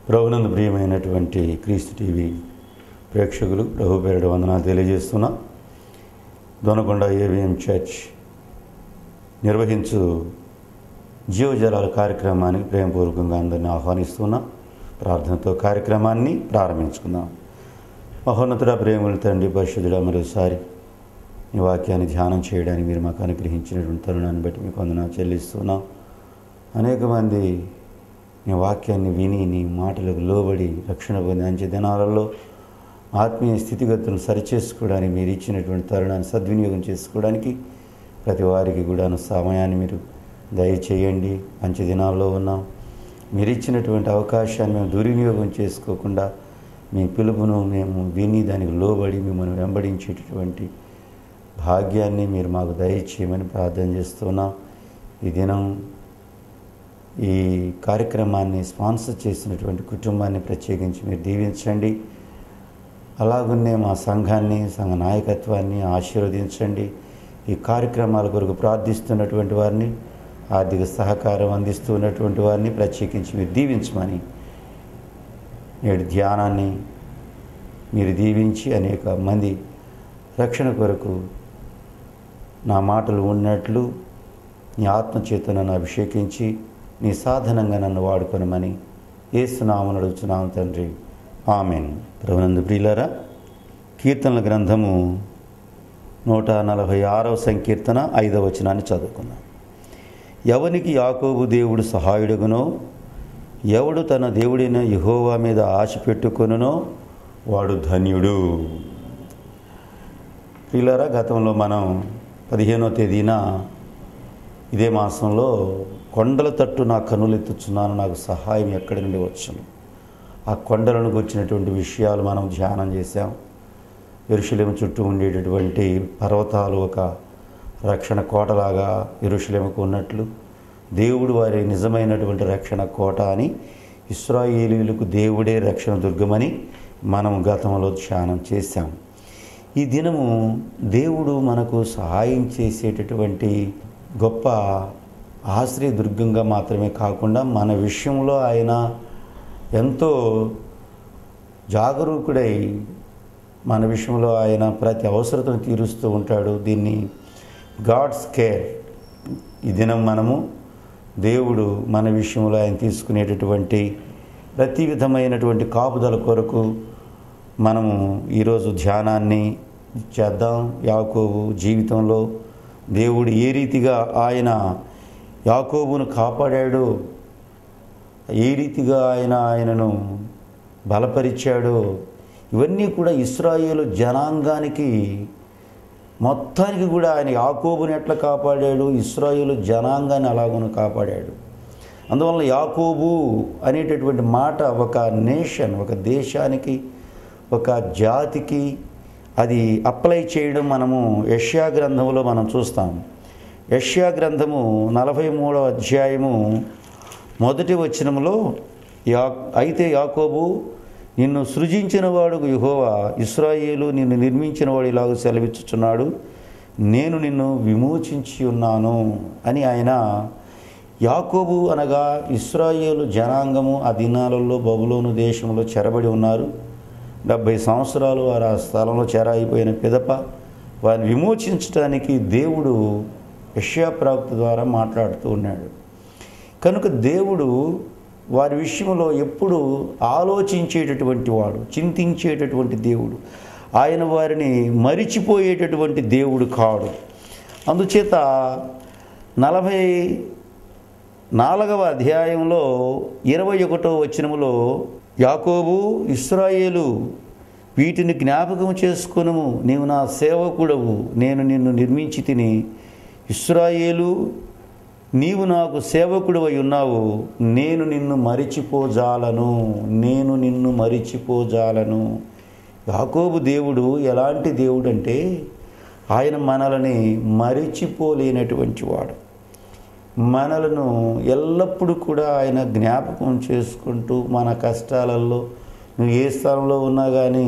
ప్రభునందు ప్రియమైనటువంటి క్రీస్తు టీవీ ప్రేక్షకులు ప్రభు పేరిట వందనాలు తెలియజేస్తున్నా దొనకొండ ఏవిఎం చర్చ్ నిర్వహించు జీవజలాల కార్యక్రమానికి ప్రేమపూర్వకంగా అందరిని ఆహ్వానిస్తున్నా ప్రార్థనతో కార్యక్రమాన్ని ప్రారంభించుకుందాం మహోన్నతుడ ప్రేమల తండ్రి పరిశుద్ధుడ మరోసారి ఈ వాక్యాన్ని ధ్యానం చేయడానికి మీరు మాకు అనుగ్రహించినటువంటి తరుణాన్ని బట్టి మీకు వందనాలు చెల్లిస్తున్నాం అనేక మంది నీ వాక్యాన్ని విని నీ మాటలకు లోబడి రక్షణ పొంది అంచె దినాలలో ఆత్మీయ స్థితిగతులను సరిచేసుకోవడానికి మీరు ఇచ్చినటువంటి తరుణాన్ని సద్వినియోగం చేసుకోవడానికి ప్రతి వారికి కూడా సమయాన్ని మీరు దయచేయండి మంచి దినాల్లో ఉన్నాం మీరు ఇచ్చినటువంటి అవకాశాన్ని మేము దుర్వినియోగం చేసుకోకుండా మీ పిలుపును మేము విని దానికి లోబడి మిమ్మల్ని వెంబడించేటటువంటి భాగ్యాన్ని మీరు మాకు దయచేయమని ప్రార్థన చేస్తున్నాం ఈ దినం ఈ కార్యక్రమాన్ని స్పాన్సర్ చేసినటువంటి కుటుంబాన్ని ప్రత్యేకించి మీరు దీవించండి అలాగనే మా సంఘాన్ని సంఘ నాయకత్వాన్ని ఆశీర్వదించండి ఈ కార్యక్రమాల కొరకు ప్రార్థిస్తున్నటువంటి వారిని ఆర్థిక సహకారం అందిస్తున్నటువంటి వారిని ప్రత్యేకించి మీరు దీవించమని నేడు ధ్యానాన్ని మీరు దీవించి అనేక మంది రక్షణ కొరకు నా మాటలు ఉన్నట్లు నీ ఆత్మచేత నన్ను అభిషేకించి నీ సాధనంగా నన్ను వాడుకొనమని ఏసునామని అడుగుతున్నాము తండ్రి ఆమెన్ ప్రభునందు ప్రియులరా కీర్తనల గ్రంథము నూట నలభై ఆరవ సంకీర్తన ఐదవ వచనాన్ని చదువుకున్నాం ఎవనికి యాకోబు దేవుడు సహాయుడుగునో ఎవడు తన దేవుడైన యహోవా మీద ఆశ పెట్టుకొనునో వాడు ధన్యుడు ప్రియులరా గతంలో మనం పదిహేనో తేదీన ఇదే మాసంలో కొండల తట్టు నా కన్నులు ఎత్తుచున్నాను నాకు సహాయం ఎక్కడి నుండి వచ్చును ఆ కొండలను వచ్చినటువంటి విషయాలు మనం ధ్యానం చేశాం ఎరుషలేము చుట్టూ ఉండేటటువంటి పర్వతాలు ఒక రక్షణ కోటలాగా ఎరుషలేముకు ఉన్నట్లు దేవుడు వారి నిజమైనటువంటి రక్షణ కోట అని ఇస్రాయేలీలకు దేవుడే రక్షణ దుర్గమని మనం గతంలో ధ్యానం చేశాం ఈ దినము దేవుడు మనకు సహాయం చేసేటటువంటి గొప్ప ఆశ్రయ దుర్గంగా మాత్రమే కాకుండా మన విషయంలో ఆయన ఎంతో జాగరూకుడై మన విషయంలో ఆయన ప్రతి అవసరతను తీరుస్తూ ఉంటాడు దీన్ని గాడ్స్ కేర్ ఈ దినం మనము దేవుడు మన విషయంలో ఆయన తీసుకునేటటువంటి ప్రతి విధమైనటువంటి కాపుదల కొరకు మనము ఈరోజు ధ్యానాన్ని చేద్దాం యాకోబు జీవితంలో దేవుడు ఏ రీతిగా ఆయన యాకోబును కాపాడాడు ఏ రీతిగా ఆయన ఆయనను బలపరిచాడో ఇవన్నీ కూడా ఇస్రాయేలు జనాంగానికి మొత్తానికి కూడా ఆయన యాకోబుని ఎట్లా కాపాడాడు ఇస్రాయేలు జనాంగాన్ని అలాగును కాపాడాడు అందువల్ల యాకోబు అనేటటువంటి మాట ఒక నేషన్ ఒక దేశానికి ఒక జాతికి అది అప్లై చేయడం మనము యష్యా గ్రంథంలో మనం చూస్తాం యష్యా గ్రంథము నలభై మూడవ అధ్యాయము మొదటి వచనంలో యా అయితే యాకోబు నిన్ను సృజించిన వాడు యుహోవా ఇస్రాయేలు నిన్ను నిర్మించిన వాడు ఇలాగ సెలవిచ్చుచున్నాడు నేను నిన్ను విమోచించి ఉన్నాను అని ఆయన యాకోబు అనగా ఇస్రాయేలు జనాంగము ఆ దినాలలో బబులోను దేశంలో చెరబడి ఉన్నారు డెబ్భై సంవత్సరాలు వారు ఆ స్థలంలో చెరాయిపోయిన పిదప వారిని విమోచించడానికి దేవుడు యష్యాప్రాక్త ద్వారా మాట్లాడుతూ ఉన్నాడు కనుక దేవుడు వారి విషయంలో ఎప్పుడు ఆలోచించేటటువంటి వాడు చింతించేటటువంటి దేవుడు ఆయన వారిని మరిచిపోయేటటువంటి దేవుడు కాడు అందుచేత నలభై నాలుగవ అధ్యాయంలో ఇరవై ఒకటో వచనములో యాకోబు ఇస్రాయేలు వీటిని జ్ఞాపకం చేసుకునము నీవు నా సేవకుడవు నేను నిన్ను నిర్మించి తిని ఇస్రాయేలు నీవు నాకు సేవకుడివై ఉన్నావు నేను నిన్ను మరిచిపోజాలను నేను నిన్ను మరిచిపోజాలను యాకోబు దేవుడు ఎలాంటి దేవుడు అంటే ఆయన మనల్ని మరిచిపోలేనటువంటి వాడు మనలను ఎల్లప్పుడూ కూడా ఆయన జ్ఞాపకం చేసుకుంటూ మన కష్టాలలో నువ్వు ఏ స్థలంలో ఉన్నా కానీ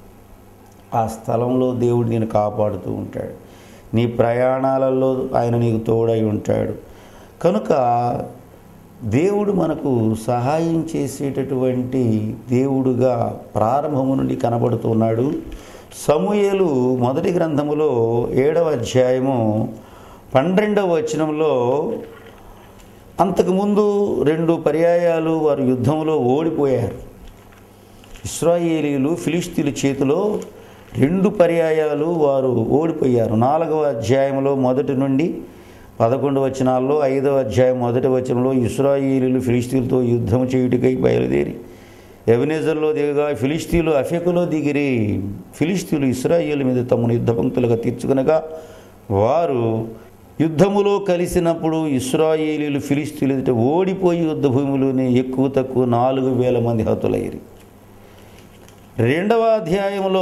ఆ స్థలంలో దేవుడు నేను కాపాడుతూ ఉంటాడు నీ ప్రయాణాలలో ఆయన నీకు తోడై ఉంటాడు కనుక దేవుడు మనకు సహాయం చేసేటటువంటి దేవుడుగా ప్రారంభము నుండి కనబడుతున్నాడు సమూయేలు మొదటి గ్రంథములో ఏడవ అధ్యాయము పన్నెండవ వచనంలో అంతకుముందు రెండు పర్యాయాలు వారు యుద్ధంలో ఓడిపోయారు ఇస్రాయేలీలు ఫిలిస్తీన్ల చేతిలో రెండు పర్యాయాలు వారు ఓడిపోయారు నాలుగవ అధ్యాయంలో మొదటి నుండి పదకొండు వచనాల్లో ఐదవ అధ్యాయం మొదటి వచనంలో ఇస్రాయేలీలు ఫిలిస్తీన్లతో యుద్ధం చేయుటకై బయలుదేరి ఎవనేజర్లో దిగగా ఫిలిస్తీన్లు అఫెకులో దిగిరి ఫిలిస్తీన్లు ఇస్రాయేల్ మీద తమను యుద్ధ పంక్తులుగా తీర్చుకునగా వారు యుద్ధములో కలిసినప్పుడు ఇస్రాయేలీలు ఫిలిస్తీన్లు ఎదుట ఓడిపోయి యుద్ధ భూమిలోనే ఎక్కువ తక్కువ నాలుగు వేల మంది హతులయ్యారు రెండవ అధ్యాయంలో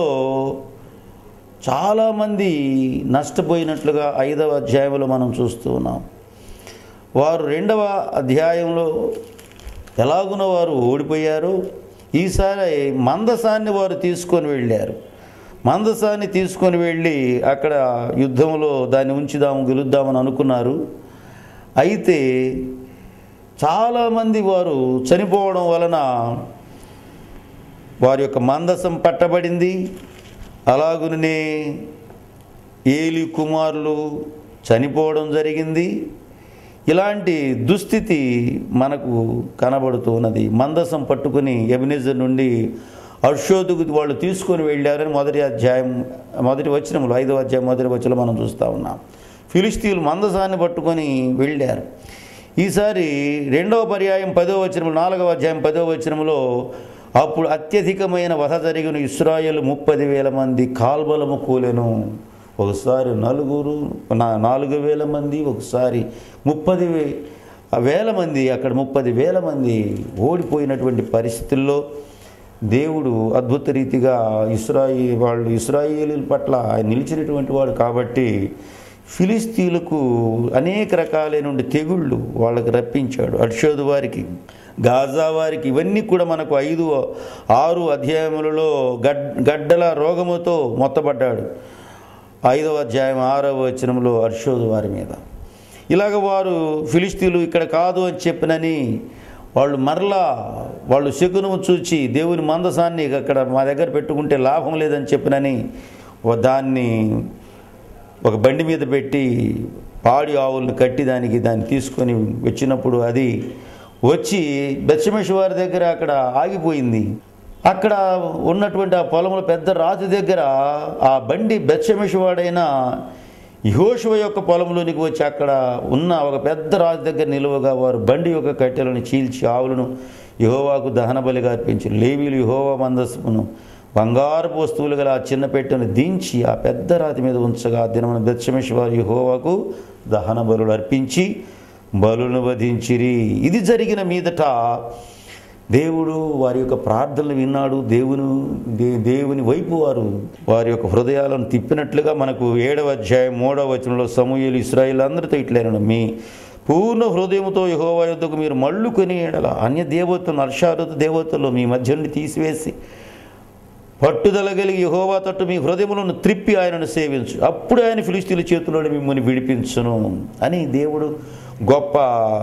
చాలామంది నష్టపోయినట్లుగా ఐదవ అధ్యాయంలో మనం చూస్తూ ఉన్నాం వారు రెండవ అధ్యాయంలో ఎలాగున వారు ఓడిపోయారు ఈసారి మందసాన్ని వారు తీసుకొని వెళ్ళారు మందసాన్ని తీసుకొని వెళ్ళి అక్కడ యుద్ధంలో దాన్ని ఉంచుదాము గెలుద్దామని అనుకున్నారు అయితే చాలామంది వారు చనిపోవడం వలన వారి యొక్క మందసం పట్టబడింది అలాగునే ఏలి కుమారులు చనిపోవడం జరిగింది ఇలాంటి దుస్థితి మనకు కనబడుతున్నది మందసం పట్టుకుని ఎబినేజర్ నుండి అర్షోదుకు వాళ్ళు తీసుకొని వెళ్ళారని మొదటి అధ్యాయం మొదటి వచనములు ఐదవ అధ్యాయం మొదటి వచనం మనం చూస్తూ ఉన్నాం ఫిలిస్తీన్లు మందసాన్ని పట్టుకొని వెళ్ళారు ఈసారి రెండవ పర్యాయం పదవ వచనములు నాలుగవ అధ్యాయం పదవ వచనములో అప్పుడు అత్యధికమైన వధ జరిగిన ఇస్రాయేల్ ముప్పది వేల మంది కాల్బలము కూలెను ఒకసారి నలుగురు నా- నాలుగు వేల మంది ఒకసారి ముప్పది వే వేల మంది అక్కడ ముప్పది వేల మంది ఓడిపోయినటువంటి పరిస్థితుల్లో దేవుడు అద్భుత రీతిగా ఇస్రాయి వాళ్ళు ఇస్రాయేలీల పట్ల ఆయన నిలిచినటువంటి వాడు కాబట్టి ఫిలిస్తీన్లకు అనేక రకాలైన తెగుళ్ళు వాళ్ళకి రప్పించాడు అర్షోదు వారికి గాజా వారికి ఇవన్నీ కూడా మనకు ఐదు ఆరు అధ్యాయములలో గడ్ గడ్డల రోగముతో మొత్తబడ్డాడు ఐదవ అధ్యాయం ఆరవ వచనంలో అర్షోదు వారి మీద ఇలాగ వారు ఫిలిస్తీన్లు ఇక్కడ కాదు అని చెప్పినని వాళ్ళు మరలా వాళ్ళు శకునము చూచి దేవుని మందసాన్ని అక్కడ మా దగ్గర పెట్టుకుంటే లాభం లేదని చెప్పినని ఓ దాన్ని ఒక బండి మీద పెట్టి పాడి ఆవులను కట్టి దానికి దాన్ని తీసుకొని వచ్చినప్పుడు అది వచ్చి బెచ్చమేష్ వారి దగ్గర అక్కడ ఆగిపోయింది అక్కడ ఉన్నటువంటి ఆ పొలంలో పెద్ద రాతి దగ్గర ఆ బండి బెచ్చమేష్ వాడైన యహోశివ యొక్క పొలంలోనికి వచ్చి అక్కడ ఉన్న ఒక పెద్ద రాజు దగ్గర నిలువగా వారు బండి యొక్క కట్టెలను చీల్చి ఆవులను యహోవాకు దహన బలిగా అర్పించి లేవీలు యహోవా మందస్సును బంగారపు వస్తువులు గల ఆ చిన్న పెట్టెను దించి ఆ పెద్ద రాతి మీద ఉంచగా ఆ దినమున బెత్షమేష్ వారు యహోవాకు దహన బలులు అర్పించి బలులను వధించిరి ఇది జరిగిన మీదట దేవుడు వారి యొక్క ప్రార్థనలు విన్నాడు దేవుని దే దేవుని వైపు వారు వారి యొక్క హృదయాలను తిప్పినట్లుగా మనకు ఏడవ అధ్యాయం మూడవ వచనంలో సమూహలు ఇస్రాయిల్ అందరితో ఇట్లైన మీ పూర్ణ హృదయముతో యహోవా యుద్ధకు మీరు మళ్ళుకొని ఎడల అన్య దేవతలను హర్షారుత దేవతలు మీ మధ్య నుండి తీసివేసి పట్టుదల కలిగి యహోవా తట్టు మీ హృదయములను త్రిప్పి ఆయనను సేవించు అప్పుడు ఆయన ఫిలిస్తీన్ల చేతిలోని మిమ్మల్ని విడిపించును అని దేవుడు గొప్ప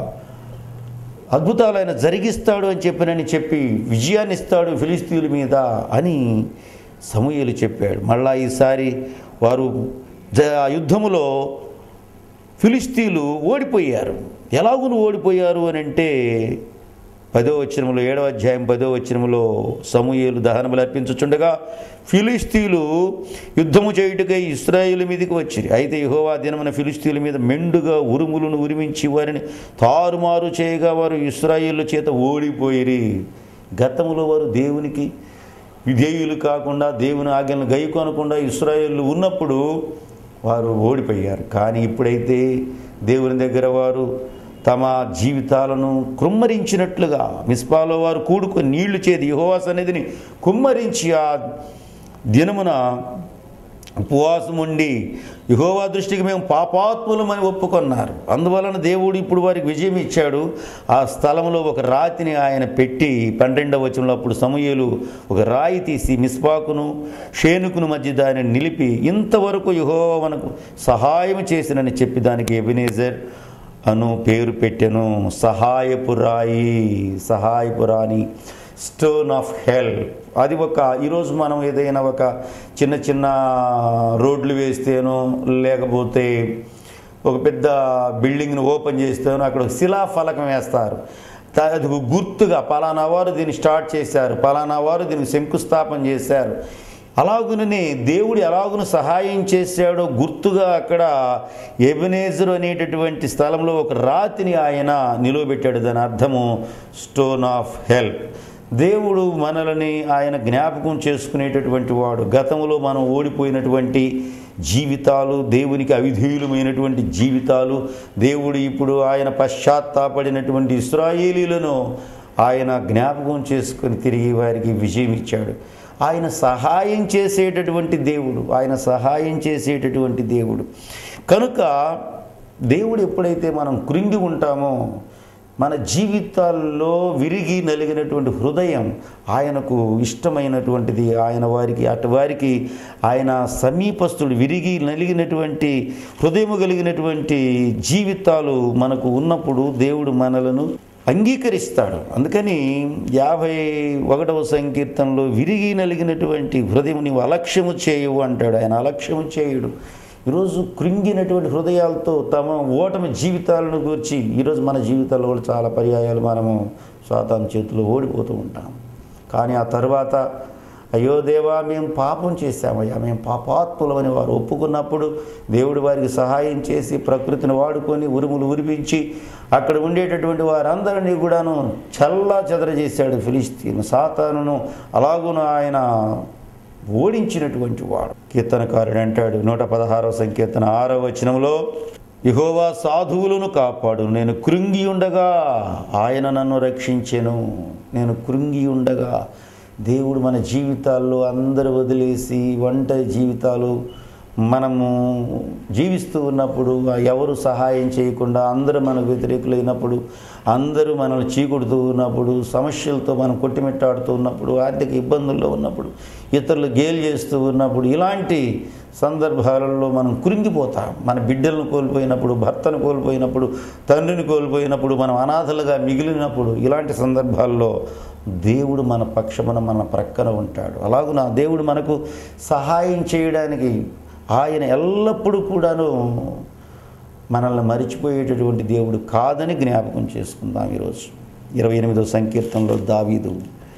అద్భుతాలు ఆయన జరిగిస్తాడు అని చెప్పినని చెప్పి విజయాన్ని ఇస్తాడు ఫిలిస్తీన్ల మీద అని సమూయేలు చెప్పాడు మళ్ళా ఈసారి వారు జ ఆ యుద్ధములో ఫిలిస్తీన్లు ఓడిపోయారు ఎలాగును ఓడిపోయారు అని అంటే పదో వచనములో ఏడవ అధ్యాయం పదో వచనములో సమూయేలు దహనములు అర్పించుచుండగా ఫిలిస్తీన్లు యుద్ధము చేయుటకై ఇస్రాయేల్ మీదకి వచ్చిరి అయితే యెహోవా దినమున ఫిలిస్తీన్ల మీద మెండుగా ఉరుములను ఉరిమించి వారిని తారుమారు చేయగా వారు ఇస్రాయేల్ చేత ఓడిపోయిరి గతములో వారు దేవునికి విధేయులు కాకుండా దేవుని ఆజ్ఞలను గైకొనకుండా ఇస్రాయేళ్ళు ఉన్నప్పుడు వారు ఓడిపోయారు కానీ ఇప్పుడైతే దేవుని దగ్గర వారు తమ జీవితాలను కుమ్మరించినట్లుగా మిస్పాలో వారు కూడుకొని నీళ్లు చేది యహోవా సన్నిధిని కుమ్మరించి ఆ దినమున ఉపవాసం ఉండి యహోవా దృష్టికి మేము పాపాత్ములమని ఒప్పుకున్నారు అందువలన దేవుడు ఇప్పుడు వారికి విజయం ఇచ్చాడు ఆ స్థలంలో ఒక రాతిని ఆయన పెట్టి పన్నెండవ వచనంలో అప్పుడు సమూయేలు ఒక రాయి తీసి మిస్పాకును షేనుకును మధ్య దానిని నిలిపి ఇంతవరకు యహోవా మనకు సహాయం చేసినని చెప్పి దానికి ఎబినేజర్ అను పేరు పెట్టెను సహాయపురాయి సహాయపురాని స్టోన్ ఆఫ్ హెల్ప్ అది ఒక ఈరోజు మనం ఏదైనా ఒక చిన్న చిన్న రోడ్లు వేస్తేనో లేకపోతే ఒక పెద్ద బిల్డింగ్ను ఓపెన్ చేస్తేనో అక్కడ ఒక శిలాఫలకం వేస్తారు దా- అది ఒక గుర్తుగా పలానా వారు దీన్ని స్టార్ట్ చేశారు పలానా వారు దీనికి శంకుస్థాపన చేశారు అలాగుననే దేవుడు ఎలాగున సహాయం చేశాడో గుర్తుగా అక్కడ ఎబినేజర్ అనేటటువంటి స్థలంలో ఒక రాతిని ఆయన నిలువబెట్టాడు దాని అర్థము స్టోన్ ఆఫ్ హెల్ప్ దేవుడు మనల్ని ఆయన జ్ఞాపకం చేసుకునేటటువంటి వాడు గతంలో మనం ఓడిపోయినటువంటి జీవితాలు దేవునికి అవిధేయులమైనటువంటి జీవితాలు దేవుడు ఇప్పుడు ఆయన పశ్చాత్తాపడినటువంటి ఇస్రాయేలీలను ఆయన జ్ఞాపకం చేసుకుని తిరిగి వారికి విజయం ఇచ్చాడు ఆయన సహాయం చేసేటటువంటి దేవుడు ఆయన సహాయం చేసేటటువంటి దేవుడు కనుక దేవుడు ఎప్పుడైతే మనం కృంగి ఉంటామో మన జీవితాల్లో విరిగి నలిగినటువంటి హృదయం ఆయనకు ఇష్టమైనటువంటిది ఆయన వారికి అటు వారికి ఆయన సమీపస్తుడు విరిగి నలిగినటువంటి హృదయము కలిగినటువంటి జీవితాలు మనకు ఉన్నప్పుడు దేవుడు మనలను అంగీకరిస్తాడు అందుకని యాభై ఒకటవ సంకీర్తనలో విరిగి నలిగినటువంటి హృదయం నీవు అలక్ష్యము చేయవు అంటాడు ఆయన అలక్ష్యము చేయుడు ఈరోజు కృంగినటువంటి హృదయాలతో తమ ఓటమి జీవితాలను గురించి ఈరోజు మన జీవితాల్లో కూడా చాలా పర్యాయాలు మనము స్వాతాన్ చేతిలో ఓడిపోతూ ఉంటాం కానీ ఆ తర్వాత అయ్యో దేవా మేము పాపం చేశామయ్యా మేము పాపాత్ములమని వారు ఒప్పుకున్నప్పుడు దేవుడు వారికి సహాయం చేసి ప్రకృతిని వాడుకొని ఉరుములు ఉరిపించి అక్కడ ఉండేటటువంటి వారందరినీ కూడాను చల్లా చెదర చేశాడు ఫిలిస్తీన్ సాతానును అలాగున ఆయన ఓడించినటువంటి వాడు కీర్తనకారుడు అంటాడు నూట పదహారవ సంకీర్తన ఆరవ వచనంలో యహోవా సాధువులను కాపాడు నేను కృంగి ఉండగా ఆయన నన్ను రక్షించెను నేను కృంగి ఉండగా దేవుడు మన జీవితాల్లో అందరు వదిలేసి ఒంటరి జీవితాలు మనము జీవిస్తూ ఉన్నప్పుడు ఎవరు సహాయం చేయకుండా అందరూ మనకు వ్యతిరేకులైనప్పుడు అందరూ మనల్ని చీకొడుతూ ఉన్నప్పుడు సమస్యలతో మనం కొట్టిమిట్టాడుతూ ఉన్నప్పుడు ఆర్థిక ఇబ్బందుల్లో ఉన్నప్పుడు ఇతరులు గేలు చేస్తూ ఉన్నప్పుడు ఇలాంటి సందర్భాలలో మనం కురింగిపోతాం మన బిడ్డలను కోల్పోయినప్పుడు భర్తను కోల్పోయినప్పుడు తండ్రిని కోల్పోయినప్పుడు మనం అనాథలుగా మిగిలినప్పుడు ఇలాంటి సందర్భాల్లో దేవుడు మన పక్షమున మన ప్రక్కన ఉంటాడు అలాగున దేవుడు మనకు సహాయం చేయడానికి ఆయన ఎల్లప్పుడూ కూడాను మనల్ని మరిచిపోయేటటువంటి దేవుడు కాదని జ్ఞాపకం చేసుకుందాం ఈరోజు ఇరవై ఎనిమిదో సంకీర్తనలో దావీదు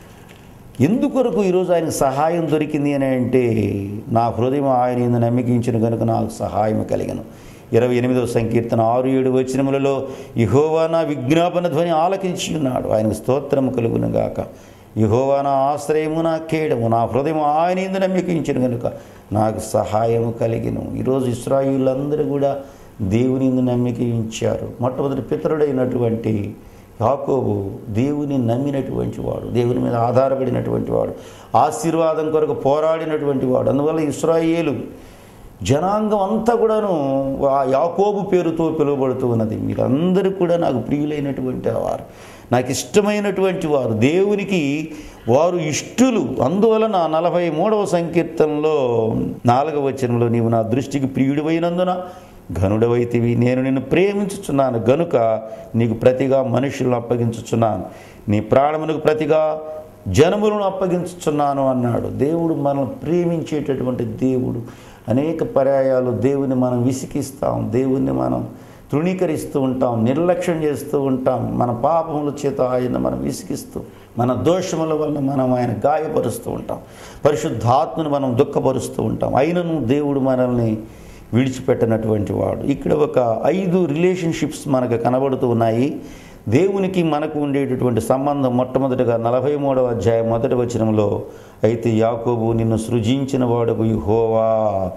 ఎందుకొరకు ఈరోజు ఆయనకు సహాయం దొరికింది అని అంటే నా హృదయం ఆయన ఎందు నమ్మికించిన కనుక నాకు సహాయం కలిగను ఇరవై ఎనిమిదవ సంకీర్తన ఆరు ఏడు వచనములలో ఇహోవా నా విజ్ఞాపన ధ్వని ఆలకించి ఉన్నాడు ఆయనకు స్తోత్రము కలుగును గాక ఇహోవా నా ఆశ్రయము నా కేడము నా హృదయం ఆయన ఎందు నమ్మికించిన కనుక నాకు సహాయము కలిగిను ఈరోజు ఇస్రాయిలందరూ కూడా దేవుని ఎందు నమ్మికించారు మొట్టమొదటి పితరుడైనటువంటి యాకోబు దేవుని నమ్మినటువంటి వాడు దేవుని మీద ఆధారపడినటువంటి వాడు ఆశీర్వాదం కొరకు పోరాడినటువంటి వాడు అందువల్ల ఇస్రాయేలు జనాంగం అంతా కూడాను ఆ యాకోబు పేరుతో పిలువబడుతూ ఉన్నది మీరందరూ కూడా నాకు ప్రియులైనటువంటి వారు నాకు ఇష్టమైనటువంటి వారు దేవునికి వారు ఇష్టులు అందువలన నలభై మూడవ సంకీర్తనలో నాలుగవ వచనంలో నీవు నా దృష్టికి ప్రియుడివైనందున ఘనుడవైతివి నేను నిన్ను ప్రేమించుచున్నాను గనుక నీకు ప్రతిగా మనుషులను అప్పగించుచున్నాను నీ ప్రాణమునకు ప్రతిగా జనములను అప్పగించుచున్నాను అన్నాడు దేవుడు మనల్ని ప్రేమించేటటువంటి దేవుడు అనేక పర్యాయాలు దేవుని మనం విసికిస్తాం దేవుణ్ణి మనం తృణీకరిస్తూ ఉంటాం నిర్లక్ష్యం చేస్తూ ఉంటాం మన పాపముల చేత ఆయన మనం విసిగిస్తూ మన దోషముల వల్ల మనం ఆయన గాయపరుస్తూ ఉంటాం పరిశుద్ధాత్మను మనం దుఃఖపరుస్తూ ఉంటాం అయినను దేవుడు మనల్ని విడిచిపెట్టనటువంటి వాడు ఇక్కడ ఒక ఐదు రిలేషన్షిప్స్ మనకు కనబడుతూ ఉన్నాయి దేవునికి మనకు ఉండేటటువంటి సంబంధం మొట్టమొదటిగా నలభై మూడవ అధ్యాయం మొదటి వచనంలో అయితే యాకోబు నిన్ను సృజించిన వాడుకు యెహోవా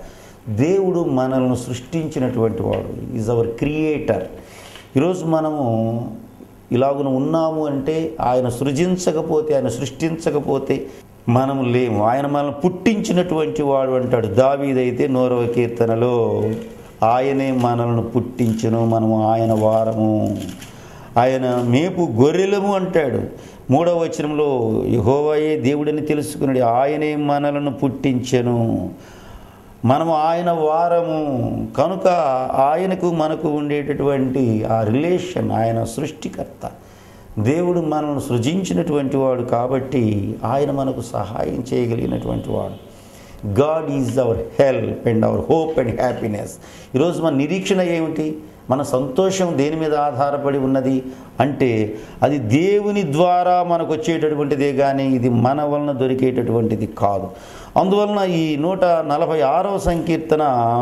దేవుడు మనల్ని సృష్టించినటువంటి వాడు ఈజ్ అవర్ క్రియేటర్ ఈరోజు మనము ఇలాగున ఉన్నాము అంటే ఆయన సృజించకపోతే ఆయన సృష్టించకపోతే మనము లేము ఆయన మనల్ని పుట్టించినటువంటి వాడు అంటాడు దావీదైతే నూరవ కీర్తనలో ఆయనే మనల్ని పుట్టించను మనము ఆయన వారము ఆయన మేపు గొర్రెలము అంటాడు మూడవ వచనంలో యహోవాయే దేవుడని తెలుసుకున్నాడు ఆయనే మనలను పుట్టించెను మనము ఆయన వారము కనుక ఆయనకు మనకు ఉండేటటువంటి ఆ రిలేషన్ ఆయన సృష్టికర్త దేవుడు మనల్ని సృజించినటువంటి వాడు కాబట్టి ఆయన మనకు సహాయం చేయగలిగినటువంటి వాడు God is our help and our hope and happiness ఈరోజు మన నిరీక్షణ ఏమిటి మన సంతోషం దేని మీద ఆధారపడి ఉన్నది అంటే అది దేవుని ద్వారా మనకు వచ్చేటటువంటిదే కానీ ఇది మన వలన దొరికేటటువంటిది కాదు అందువలన ఈ నూట నలభై ఆరవ సంకీర్తన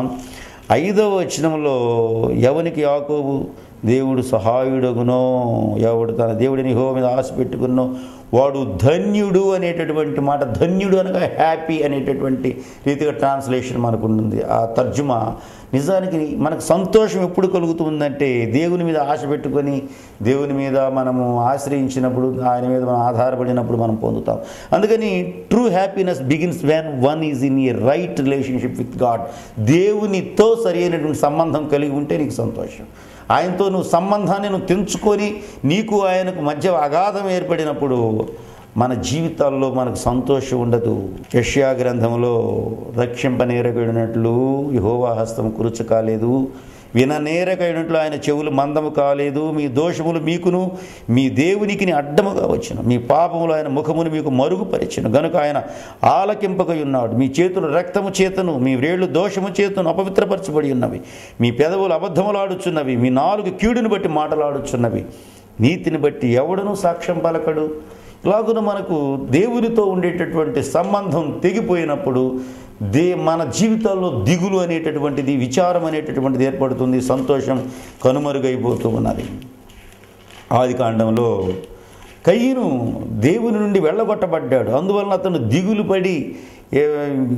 ఐదవ వచనంలో ఎవనికి యాకోబు దేవుడు సహాయుడగునో ఎవడు తన దేవుడిని హో మీద ఆశ పెట్టుకున్నో వాడు ధన్యుడు అనేటటువంటి మాట ధన్యుడు అనగా హ్యాపీ అనేటటువంటి రీతిగా ట్రాన్స్లేషన్ మనకు ఉంటుంది ఆ తర్జుమా నిజానికి మనకు సంతోషం ఎప్పుడు కలుగుతుందంటే దేవుని మీద ఆశ పెట్టుకొని దేవుని మీద మనము ఆశ్రయించినప్పుడు ఆయన మీద మనం ఆధారపడినప్పుడు మనం పొందుతాం అందుకని true happiness begins when one is in a right relationship with God దేవునితో సరి అయినటువంటి సంబంధం కలిగి ఉంటే నీకు సంతోషం ఆయనతో నువ్వు సంబంధాన్ని నువ్వు తెంచుకొని నీకు ఆయనకు మధ్య అగాధం ఏర్పడినప్పుడు మన జీవితాల్లో మనకు సంతోషం ఉండదు యష్యా గ్రంథంలో రక్షింపనేరగడినట్లు యహోవా హస్తం కురుచు కాలేదు విననేరకైనట్లు ఆయన చెవులు మందము కాలేదు మీ దోషములు మీకును మీ దేవునికి అడ్డముగా వచ్చును మీ పాపములు ఆయన ముఖమును మీకు మరుగుపరిచెను గనుక ఆయన ఆలకింపకై ఉన్నాడు మీ చేతులు రక్తము చేతను మీ వ్రేళ్లు దోషము చేతను అపవిత్రపరచబడి ఉన్నవి మీ పెదవులు అబద్ధములాడుచున్నవి మీ నాలుగు కీడుని బట్టి మాటలాడుచున్నవి నీతిని బట్టి ఎవడను సాక్ష్యం పలకడు ఇలాగున మనకు దేవునితో ఉండేటటువంటి సంబంధం తెగిపోయినప్పుడు దే మన జీవితాల్లో దిగులు అనేటటువంటిది విచారం అనేటటువంటిది ఏర్పడుతుంది సంతోషం కనుమరుగైపోతూ ఉన్నది ఆది కాండంలో కయ్యను దేవుని నుండి వెళ్ళగొట్టబడ్డాడు అందువలన అతను దిగులు పడి ఏ-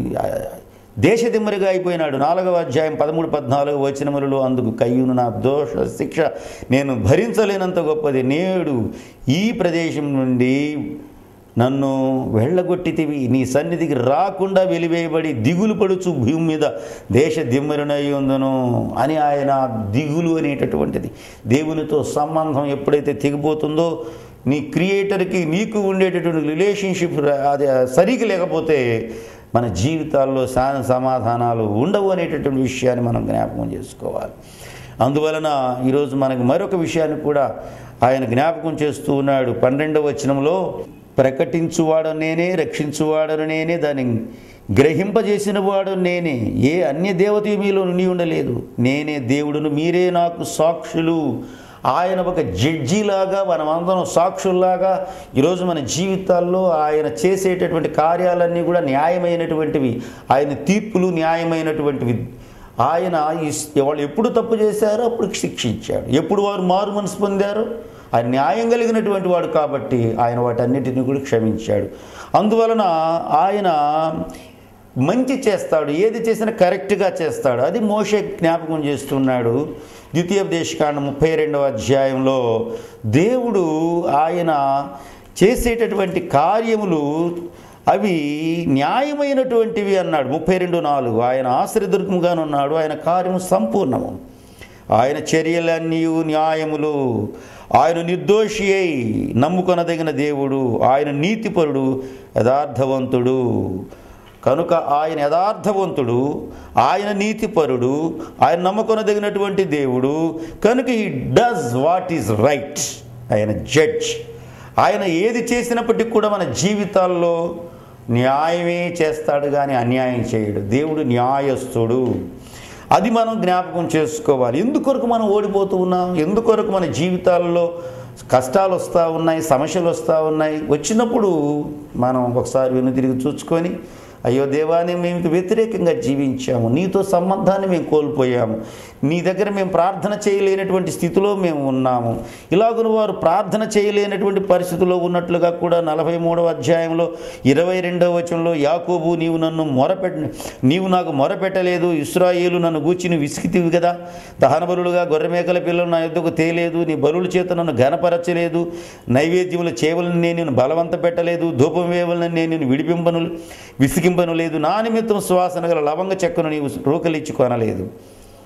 దేశదిమ్మరిగా అయిపోయినాడు నాలుగవ అధ్యాయం పదమూడు పద్నాలుగు వచనములలో అందుకు కయ్యూను నా దోష శిక్ష నేను భరించలేనంత గొప్పది నేడు ఈ ప్రదేశం నుండి నన్ను వెళ్ళగొట్టితివి నీ సన్నిధికి రాకుండా వెలివేయబడి దిగులు పడుచు భూమి మీద దేశ దిమ్మరునై ఉందను అని ఆయన దిగులు అనేటటువంటిది దేవునితో సంబంధం ఎప్పుడైతే తెగిపోతుందో నీ క్రియేటర్కి నీకు ఉండేటటువంటి రిలేషన్షిప్ అది సరిగ్గా లేకపోతే మన జీవితాల్లో శాన సమాధానాలు ఉండవు అనేటటువంటి విషయాన్ని మనం జ్ఞాపకం చేసుకోవాలి అందువలన ఈరోజు మనకు మరొక విషయాన్ని కూడా ఆయన జ్ఞాపకం చేస్తూ ఉన్నాడు పన్నెండవ వచనంలో ప్రకటించువాడు నేనే రక్షించువాడను నేనే దాన్ని గ్రహింపజేసిన వాడు నేనే ఏ అన్య దేవత మీలో నుండి ఉండలేదు నేనే దేవుడును మీరే నాకు సాక్షులు ఆయన ఒక జడ్జిలాగా మనమందరం సాక్షుల్లాగా ఈరోజు మన జీవితాల్లో ఆయన చేసేటటువంటి కార్యాలన్నీ కూడా న్యాయమైనటువంటివి ఆయన తీర్పులు న్యాయమైనటువంటివి ఆయన ఇస్- వాళ్ళు ఎప్పుడు తప్పు చేశారో అప్పుడు శిక్షించాడు ఎప్పుడు వారు మారు మనసు పొందారో ఆయన న్యాయం కలిగినటువంటి వాడు కాబట్టి ఆయన వాటన్నిటిని కూడా క్షమించాడు అందువలన ఆయన మంచి చేస్తాడు ఏది చేసినా కరెక్ట్గా చేస్తాడు అది మోషే జ్ఞాపకం చేస్తున్నాడు ద్వితీయోపదేశకాండ ముప్పై రెండవ అధ్యాయంలో దేవుడు ఆయన చేసేటటువంటి కార్యములు అవి న్యాయమైనటువంటివి అన్నాడు ముప్పై రెండు నాలుగు ఆయన ఆశ్రదుర్గముగానున్నాడు ఆయన కార్యము సంపూర్ణము ఆయన చర్యలన్నీ న్యాయములు ఆయన నిర్దోషి అయి నమ్ముకొనదగిన దేవుడు ఆయన నీతిపరుడు యథార్థవంతుడు కనుక ఆయన యథార్థవంతుడు ఆయన నీతిపరుడు ఆయన నమ్మకొనదగినటువంటి దేవుడు కనుక he does what is right ఆయన జడ్జ్ ఆయన ఏది చేసినప్పటికీ కూడా మన జీవితాల్లో న్యాయమే చేస్తాడు కానీ అన్యాయం చేయడు దేవుడు న్యాయస్థుడు అది మనం జ్ఞాపకం చేసుకోవాలి ఎందుకొరకు మనం ఓడిపోతూ ఉన్నాం ఎందుకొరకు మన జీవితాల్లో కష్టాలు వస్తూ ఉన్నాయి సమస్యలు వస్తూ ఉన్నాయి వచ్చినప్పుడు మనం ఒకసారి వెనుతిరిగి చూసుకొని అయ్యో దేవాన్ని మేము వ్యతిరేకంగా జీవించాము నీతో సంబంధాన్ని మేము కోల్పోయాము నీ దగ్గర మేము ప్రార్థన చేయలేనటువంటి స్థితిలో మేము ఉన్నాము ఇలాగున వారు ప్రార్థన చేయలేనటువంటి పరిస్థితిలో ఉన్నట్లుగా కూడా నలభై మూడవ అధ్యాయంలో ఇరవై రెండవ వచనంలో యాకోబు నీవు నన్ను మొరపెట్ట నీవు నాకు మొరపెట్టలేదు ఇస్రాయేలు నన్ను గూర్చి నువ్వు విసికితివి కదా దహన బలులుగా గొర్రెమేకల పిల్లలు నా యొద్దకు తేలేదు నీ బలుల చేత నన్ను ఘనపరచలేదు నైవేద్యముల చేవలను నేను నిన్ను బలవంత పెట్టలేదు ధూపం వేవలను నేను నిన్ను విడిపింపను విసిగింపను లేదు నా నిమిత్తం సువాసన గల లవంగ చెక్కను నీవు రూకలిచ్చుకొనలేదు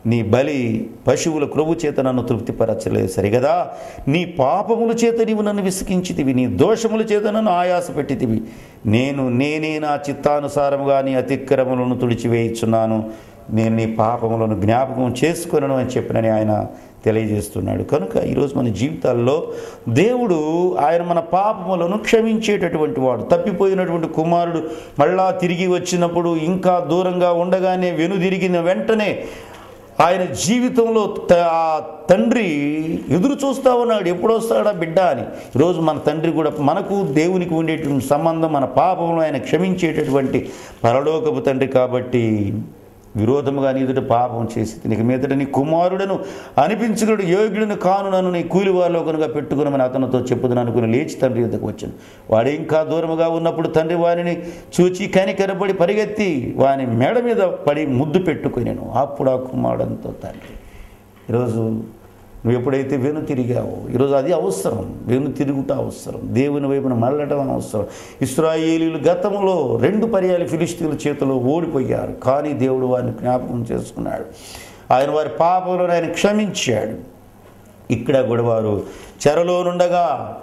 నీ బలి పశువుల క్రొవ్వు చేత నన్ను తృప్తిపరచలేదు సరిగదా నీ పాపముల చేత నీవు నన్ను విసికించితివి నీ దోషముల చేత నన్ను ఆయాస పెట్టితివి నేను నేనే నా చిత్తానుసారముగా నీ అతిక్రమలను తుడిచివేయుచున్నాను నేను నీ పాపములను జ్ఞాపకం చేసుకొనను అని చెప్పినని ఆయన తెలియజేస్తున్నాడు కనుక ఈరోజు మన జీవితాల్లో దేవుడు ఆయన మన పాపములను క్షమించేటటువంటి వాడు తప్పిపోయినటువంటి కుమారుడు మళ్ళా తిరిగి వచ్చినప్పుడు ఇంకా దూరంగా ఉండగానే వెనుదిరిగిన వెంటనే ఆయన జీవితంలో త- ఆ తండ్రి ఎదురు చూస్తా ఉన్నాడు ఎప్పుడు వస్తాడా బిడ్డ అని ఈరోజు మన తండ్రి కూడా మనకు దేవునికి ఉండేటువంటి సంబంధం మన పాపములను ఆయన క్షమించేటటువంటి పరలోకపు తండ్రి కాబట్టి విరోధముగా నీ ఎదుట పాపం చేసి నీకు మీదట నీ కుమారుడను అనిపించుకుడు యోగ్యుడను కాను నన్ను నీ కూలి వారిలోకనుగా పెట్టుకునమని అతనితో చెప్పుదని అనుకుని లేచి తండ్రి యొద్దకు వచ్చాను వాడు ఇంకా దూరముగా ఉన్నప్పుడు తండ్రి వారిని చూచి కనికరపడి పరిగెత్తి వాని మెడ మీద పడి ముద్దు పెట్టుకునేను అప్పుడు ఆ కుమారుడంతో తండ్రి ఈరోజు నువ్వు ఎప్పుడైతే వెను తిరిగావో ఈరోజు అది అవసరం వెను తిరుగుట అవసరం దేవుని వైపున మళ్ళటం అవసరం ఇస్రాయేలీలు గతంలో రెండు పర్యాలు ఫిలిస్తీన్ల చేతిలో ఓడిపోయారు కానీ దేవుడు వారిని జ్ఞాపకం చేసుకున్నాడు ఆయన వారి పాపలను ఆయన క్షమించాడు ఇక్కడ కూడా వారు చెరలో నుండగా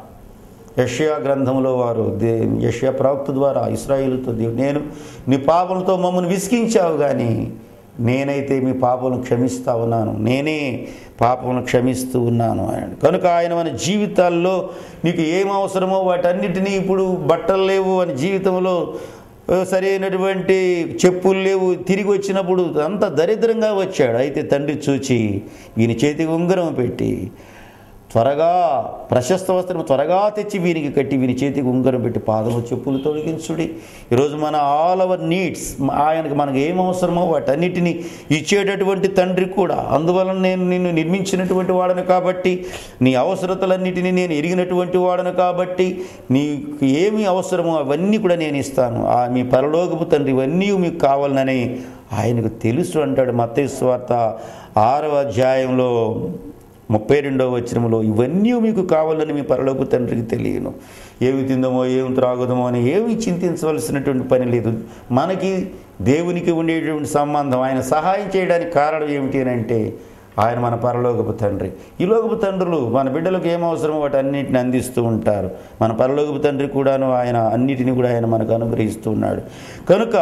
యషయా గ్రంథంలో వారు దే యషయా ప్రవక్త ద్వారా ఇస్రాయిల్తో దేవుడు నేను నీ పాపంతో మమ్మల్ని విసిగించావు కానీ నేనైతే మీ పాపలను క్షమిస్తా ఉన్నాను నేనే పాపలను క్షమిస్తూ ఉన్నాను ఆయన కనుక ఆయన మన జీవితాల్లో నీకు ఏం అవసరమో వాటన్నిటినీ ఇప్పుడు బట్టలు లేవు అని జీవితంలో ఆ, సరైనటువంటి చెప్పులు లేవు తిరిగి వచ్చినప్పుడు అంత దరిద్రంగా వచ్చాడు అయితే తండ్రి చూచి ఈయన చేతికి ఉంగరం పెట్టి త్వరగా ప్రశస్త వస్త్రం త్వరగా తెచ్చి వీరికి కట్టి వీని చేతికి ఉంగరం పెట్టి పాదము చెప్పులు తొలగించుడి ఈరోజు మన ఆల్ అవర్ నీడ్స్ ఆయనకి మనకు ఏం అవసరమో వాటన్నిటిని ఇచ్చేటటువంటి తండ్రి కూడా అందువలన నేను నిన్ను నిర్మించినటువంటి వాడను కాబట్టి నీ అవసరతలన్నిటినీ నేను ఎరిగినటువంటి వాడను కాబట్టి నీకు ఏమి అవసరమో అవన్నీ కూడా నేను ఇస్తాను ఆ మీ పరలోకపు తండ్రి ఇవన్నీ మీకు కావాలని ఆయనకు తెలుసు అంటాడు మత్తయి స్వార్త ఆరవ అధ్యాయంలో ముప్పై రెండవ వచనములో ఇవన్నీ మీకు కావాలని మీ పరలోపు తండ్రికి తెలియను ఏమి తిందమో ఏమి త్రాగుదమో అని ఏమి చింతించవలసినటువంటి పని లేదు మనకి దేవునికి ఉండేటువంటి సంబంధం ఆయన సహాయం చేయడానికి కారణం ఏమిటి అని అంటే ఆయన మన పరలోకపు తండ్రి ఈ లోకపు తండ్రులు మన బిడ్డలకు ఏం అవసరమో వాటి అన్నిటిని అందిస్తూ ఉంటారు మన పరలోకపు తండ్రి కూడాను ఆయన అన్నిటిని కూడా ఆయన మనకు అనుగ్రహిస్తూ ఉన్నాడు కనుక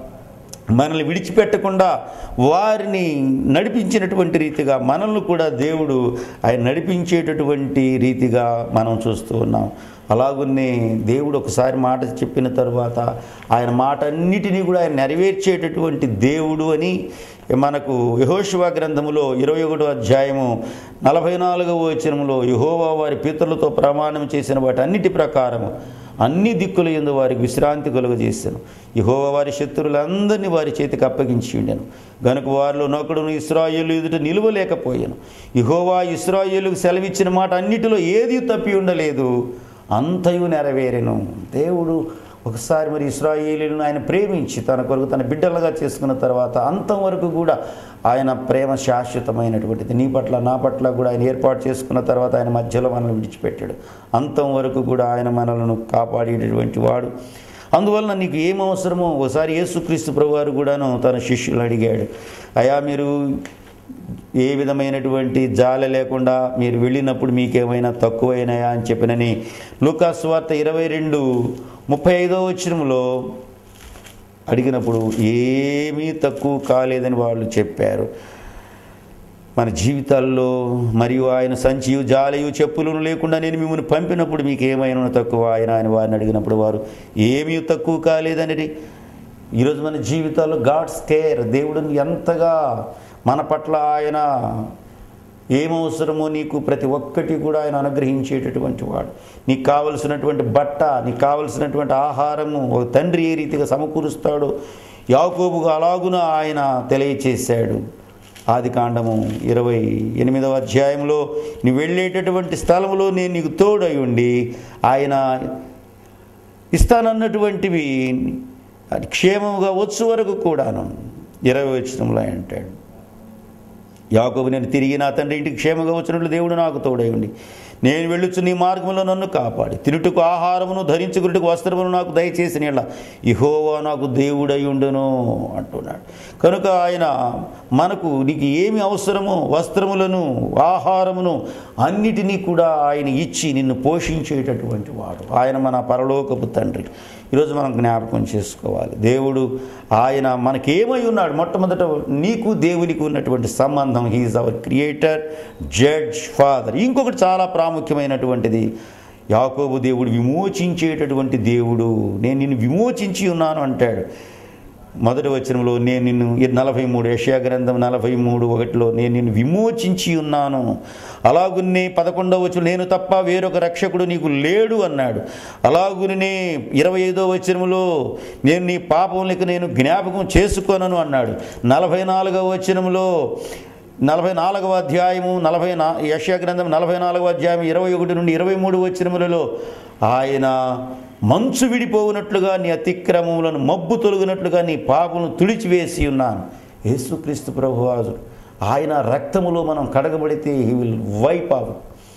మనల్ని విడిచిపెట్టకుండా వారిని నడిపించినటువంటి రీతిగా మనల్ని కూడా దేవుడు ఆయన నడిపించేటటువంటి రీతిగా మనం చూస్తూ ఉన్నాం అలాగున్నే దేవుడు ఒకసారి మాట చెప్పిన తర్వాత ఆయన మాట అన్నిటినీ కూడా ఆయన నెరవేర్చేటటువంటి దేవుడు అని మనకు యహోశివ గ్రంథములో ఇరవై ఒకటో అధ్యాయము నలభై నాలుగవ వచనములో యహోవా వారి పితరులతో ప్రమాణం చేసిన వాటి అన్నిటి ప్రకారము అన్ని దిక్కుల ఎందు వారికి విశ్రాంతి కలుగజేశాను యహోవ వారి శత్రువులందరినీ వారి చేతికి అప్పగించి ఉండాను గనుక వారిలో నొకడును ఇస్రాయేలు ఎదుట నిలువలేకపోయాను యహోవా ఇస్రాయేలుకు సెలవిచ్చిన మాట అన్నిటిలో ఏది తప్పి ఉండలేదు అంతయు నెరవేరెను దేవుడు ఒకసారి మరి ఇస్రాయేలీలను ఆయన ప్రేమించి తన కొరకు తన బిడ్డలుగా చేసుకున్న తర్వాత అంతం వరకు కూడా ఆయన ప్రేమ శాశ్వతమైనటువంటిది నీ పట్ల నా పట్ల కూడా ఆయన ఏర్పాటు చేసుకున్న తర్వాత ఆయన మధ్యలో మనల్ని విడిచిపెట్టాడు అంతం వరకు కూడా ఆయన మనలను కాపాడేటటువంటి వాడు అందువలన నీకు ఏం అవసరమో ఒకసారి యేసుక్రీస్తు ప్రభువారు కూడాను తన శిష్యులు అడిగాడు అయా మీరు ఏ విధమైనటువంటి జాల లేకుండా మీరు వెళ్ళినప్పుడు మీకేమైనా తక్కువైనాయా అని చెప్పినని లూకాస్ వార్త ఇరవై రెండు ముప్పై ఐదో వచ్చినములో అడిగినప్పుడు ఏమీ తక్కువ కాలేదని వాళ్ళు చెప్పారు మన జీవితాల్లో మరియు ఆయన సంచియు జాలయు చెప్పులను లేకుండా నేను మిమ్మల్ని పంపినప్పుడు మీకు ఏమైనా తక్కువ ఆయన ఆయన వారిని అడిగినప్పుడు వారు ఏమీ తక్కువ కాలేదని ఈరోజు మన జీవితాల్లో గాడ్స్ కేర్ దేవుడిని ఎంతగా మన పట్ల ఆయన ఏమవసరమో నీకు ప్రతి ఒక్కటి కూడా ఆయన అనుగ్రహించేటటువంటి వాడు నీకు కావలసినటువంటి బట్ట నీకు కావలసినటువంటి ఆహారము ఒక తండ్రి ఏ రీతిగా సమకూరుస్తాడో యాకోబుగా అలాగున ఆయన తెలియచేశాడు ఆది కాండము ఇరవై ఎనిమిదవ అధ్యాయంలో నువ్వు వెళ్ళేటటువంటి స్థలంలో నేను నీకు తోడై ఉండి ఆయన ఇస్తానన్నటువంటివి అది క్షేమముగా వచ్చు వరకు కూడాను ఇరవై వచ్చినంలో అంటాడు యాకోబు నేను తిరిగి నా తండ్రి ఇంటికి క్షేమంగా వచ్చినట్లు దేవుడు నాకు తోడై ఉండి నేను వెళ్ళుచు నీ మార్గంలో నన్ను కాపాడి తిరుటుకు ఆహారమును ధరించుకున్నట్టుకు వస్త్రమును నాకు దయచేసిన ఇలా ఇహోవా నాకు దేవుడై ఉండును అంటున్నాడు కనుక ఆయన మనకు నీకు ఏమి అవసరమో వస్త్రములను ఆహారమును అన్నిటినీ కూడా ఆయన ఇచ్చి నిన్ను పోషించేటటువంటి వాడు ఆయన మన పరలోకపు తండ్రి ఈరోజు మనం జ్ఞాపకం చేసుకోవాలి దేవుడు ఆయన మనకేమై ఉన్నాడు మొట్టమొదట నీకు దేవునికి ఉన్నటువంటి సంబంధం he is our creator judge father ఇంకొకటి చాలా ప్రాముఖ్యమైనటువంటిది యాకోబు దేవుడు విమోచించేటటువంటి దేవుడు నేను నిన్ను విమోచించి ఉన్నాను అంటాడు మొదటి వచనంలో నేను నిన్ను ఈ నలభై మూడు యషయా గ్రంథం నలభై మూడు ఒకటిలో నేను నిన్ను విమోచించి ఉన్నాను అలాగునే పదకొండవ వచనం నేను తప్ప వేరొక రక్షకుడు నీకు లేడు అన్నాడు అలాగునే ఇరవై ఐదో వచనంలో నేను నీ పాపములకు నేను జ్ఞాపకం చేసుకోనను అన్నాడు నలభై నాలుగవ వచనంలో నలభై నాలుగవ అధ్యాయము నలభై నా యశా గ్రంథం నలభై నాలుగవ అధ్యాయం ఇరవై ఒకటి నుండి ఇరవై మూడు వచనములలో ఆయన మంచు విడిపోవునట్లుగా నీ అతిక్రమములను మబ్బు తొలగినట్లుగా నీ పాపను తుడిచివేసి ఉన్నాను యేసుక్రీస్తు ప్రభువాజు ఆయన రక్తములో మనం కడగబడితే he will wipe out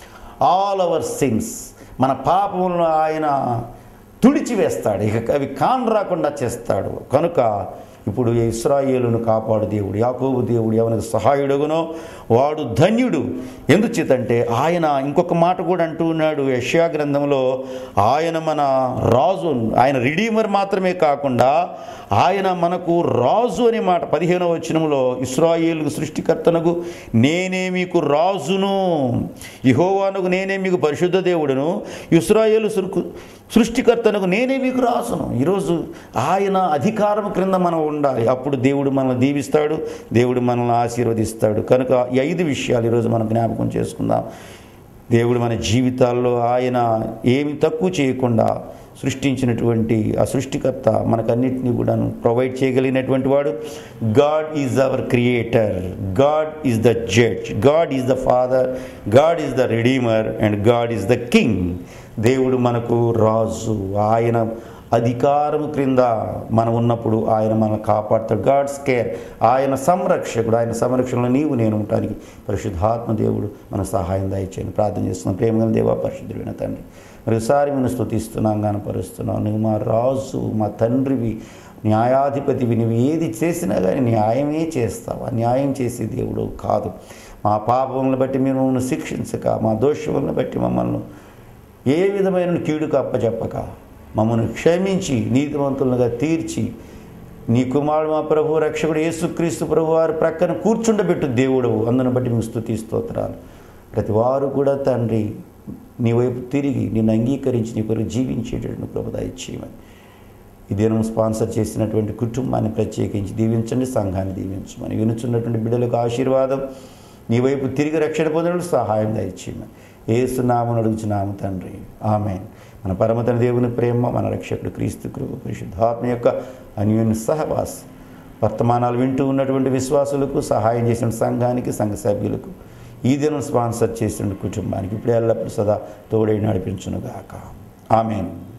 all our sins మన పాపములను ఆయన తుడిచివేస్తాడు ఇక అవి కాన్ రాకుండా చేస్తాడు కనుక ఇప్పుడు ఇస్రాయేలును కాపాడు దేవుడు యాకోబు దేవుడు ఎవరికి సహాయుడుగునో వాడు ధన్యుడు ఎందుచేతంటే ఆయన ఇంకొక మాట కూడా అంటూ ఉన్నాడు యష్యా గ్రంథంలో ఆయన మన రాజు ఆయన రిడీమర్ మాత్రమే కాకుండా ఆయన మనకు రాజు అనే మాట పదిహేనవ వచనంలో ఇస్రాయేలు సృష్టికర్తనకు నేనే మీకు రాజును ఇహోవానకు నేనే మీకు పరిశుద్ధ దేవుడును ఇస్రాయేలు సృ- సృష్టికర్తనకు నేనే మీకు రాసును ఈరోజు ఆయన అధికారం క్రింద మనం ఉండాలి అప్పుడు దేవుడు మనల్ని దీవిస్తాడు దేవుడు మనల్ని ఆశీర్వదిస్తాడు కనుక ఈ ఐదు విషయాలు ఈరోజు మనం జ్ఞాపకం చేసుకుందాం దేవుడు మన జీవితాల్లో ఆయన ఏమి తక్కువ చేయకుండా సృష్టించినటువంటి ఆ సృష్టికర్త మనకన్నిటినీ కూడా ప్రొవైడ్ చేయగలిగినటువంటి వాడు God is our creator God is the judge God is the father God is the redeemer and God is the king దేవుడు మనకు రాజు ఆయన అధికారం క్రింద మనం ఉన్నప్పుడు ఆయన మనల్ని కాపాడుతాడు గాడ్స్ కేర్ ఆయన సంరక్షకుడు ఆయన సంరక్షణలో నీవు నేను ఉండటానికి పరిశుద్ధాత్మ దేవుడు మన సహాయం దయచేయండి ప్రార్థన చేస్తున్నాం ప్రేమగల దేవా పరిశుద్ధులైన తండ్రి మరోసారి మేము స్తుతిస్తున్నాం గానపరుస్తున్నాం నువ్వు మా రాజు మా తండ్రివి న్యాయాధిపతివి నువ్వు ఏది చేసినా కానీ న్యాయమే చేస్తావు ఆ న్యాయం చేసే దేవుడు కాదు మా పాపములను బట్టి మీరు మమ్మల్ని శిక్షించక మా దోషములను బట్టి మమ్మల్ని ఏ విధమైన కీడుకు అప్పచెప్పక మమ్మల్ని క్షమించి నీతివంతులుగా తీర్చి నీ కుమారుడు మా ప్రభు రక్షకుడు యేసుక్రీస్తు ప్రభు వారి ప్రక్కన కూర్చుండబెట్టు దేవుడవు అందును బట్టి మేము స్తుతి స్తోత్రాలు ప్రతి వారు కూడా తండ్రి నీ వైపు తిరిగి నిన్ను అంగీకరించి నీ కొరకు జీవించేటట్టు ప్రభు దయచేయమని ఈ దినం స్పాన్సర్ చేసినటువంటి కుటుంబాన్ని ప్రత్యేకించి దీవించండి సంఘాన్ని దీవించమని వినుచున్నటువంటి బిడ్డలకు ఆశీర్వాదం నీ వైపు తిరిగి రక్షణ పొందడానికి సహాయం దయచేయమని ఏసునామను అడుగుచున్నాము తండ్రి ఆమె మన పరమతన దేవుని ప్రేమ మన రక్షకుడు క్రీస్తు కృప పరిశుద్ధాత్మ యొక్క అన్యోన్య సహవాస్ వర్తమానాలు వింటూ ఉన్నటువంటి విశ్వాసులకు సహాయం చేసిన సంఘానికి సంఘ సభ్యులకు ఈ దినం స్పాన్సర్ చేసిన కుటుంబానికి ఇప్పుడు ఎల్లప్పుడూ సదా తోడై నడిపించునుగాక ఆమెన్